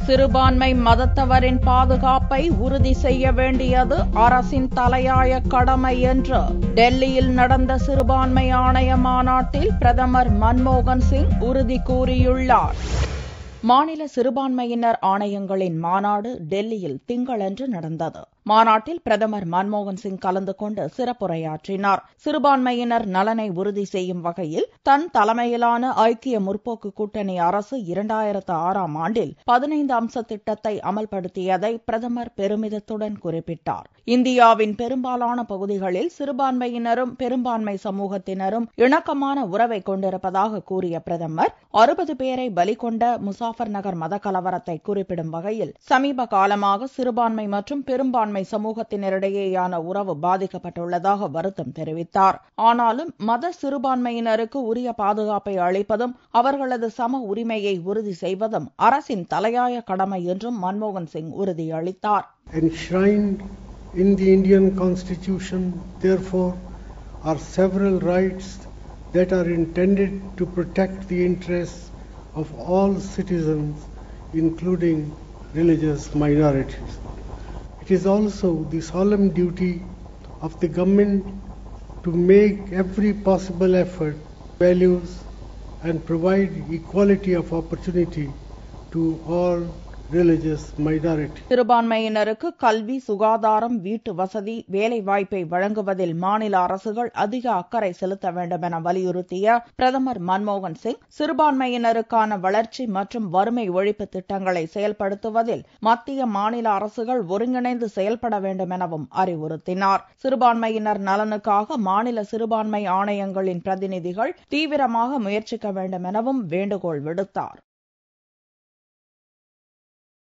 சிறுபான்மை மதத்தவரின் பாதுகாப்பை உறுதி செய்ய வேண்டியது அரசின் தலையாய கடமை என்று டெல்லியில் நடந்த சிறுபான்மை ஆணைய மாநாட்டில் பிரதமர் மன்மோகன் சிங் உறுதி கூறியுள்ளார் மாநில சிறுபான்மையினர் ஆணையங்களின் மாநாடு டெல்லியில் திங்களன்று நடந்தது மாநாட்டில் பிரதமர் மன்மோகன் சிங் கலந்து கொண்டு சிறப்புரையாற்றினார் சிறுபான்மையினர் நலனை உறுதி செய்யும் வகையில் தன் தலைமையிலான ஐக்கிய முற்போக்கு கூட்டணி அரசு இரண்டாயிரத்து ஆறாம் ஆண்டில் பதினைந்து அம்ச திட்டத்தை அமல்படுத்தியதை பிரதமர் பெருமிதத்துடன் குறிப்பிட்டார் இந்தியாவின் பெரும்பாலான பகுதிகளில் சிறுபான்மையினரும் பெரும்பான்மை சமூகத்தினரும் இணக்கமான உறவை கொண்டிருப்பதாக கூறிய பிரதமர் அறுபது பேரை பலி கொண்ட முசாஃபர் நகர் மத கலவரத்தை குறிப்பிடும் வகையில் சமீப காலமாக சிறுபான்மை மற்றும் பெரும்பான்மை சமூகத்தினரிடையேயான உறவு பாதிக்கப்பட்டுள்ளதாக வருத்தம் தெரிவித்தார் ஆனாலும் மத சிறுபான்மையினருக்கு உரிய பாதுகாப்பை அளிப்பதும் அவர்களது சம உரிமையை உறுதி செய்வதும் அரசின் தலையாய கடமை என்றும் மன்மோகன் சிங் உறுதியளித்தார் Enshrined in the Indian Constitution, therefore, are several rights that are intended to protect the interests of all citizens, including religious minorities. It is also the solemn duty of the government to make every possible effort, values, and provide equality of opportunity to all religious minorities. சிறுபான்மையினருக்கு கல்வி சுகாதாரம் வீட்டு வசதி வேலை வாய்ப்பை வழங்குவதில் மாநில அரசுகள் அதிக அக்கறை செலுத்த வேண்டும் என வலியுறுத்திய பிரதமர் மன்மோகன் சிங் சிறுபான்மையினருக்கான வளர்ச்சி மற்றும் வறுமை ஒழிப்பு திட்டங்களை செயல்படுத்துவதில் மத்திய மாநில அரசுகள் ஒருங்கிணைந்து செயல்பட வேண்டும் எனவும் அறிவுறுத்தினார் சிறுபான்மையினர் நலனுக்காக மாநில சிறுபான்மை ஆணையங்களின் பிரதிநிதிகள் தீவிரமாக முயற்சிக்க வேண்டும் எனவும் வேண்டுகோள் விடுத்தார்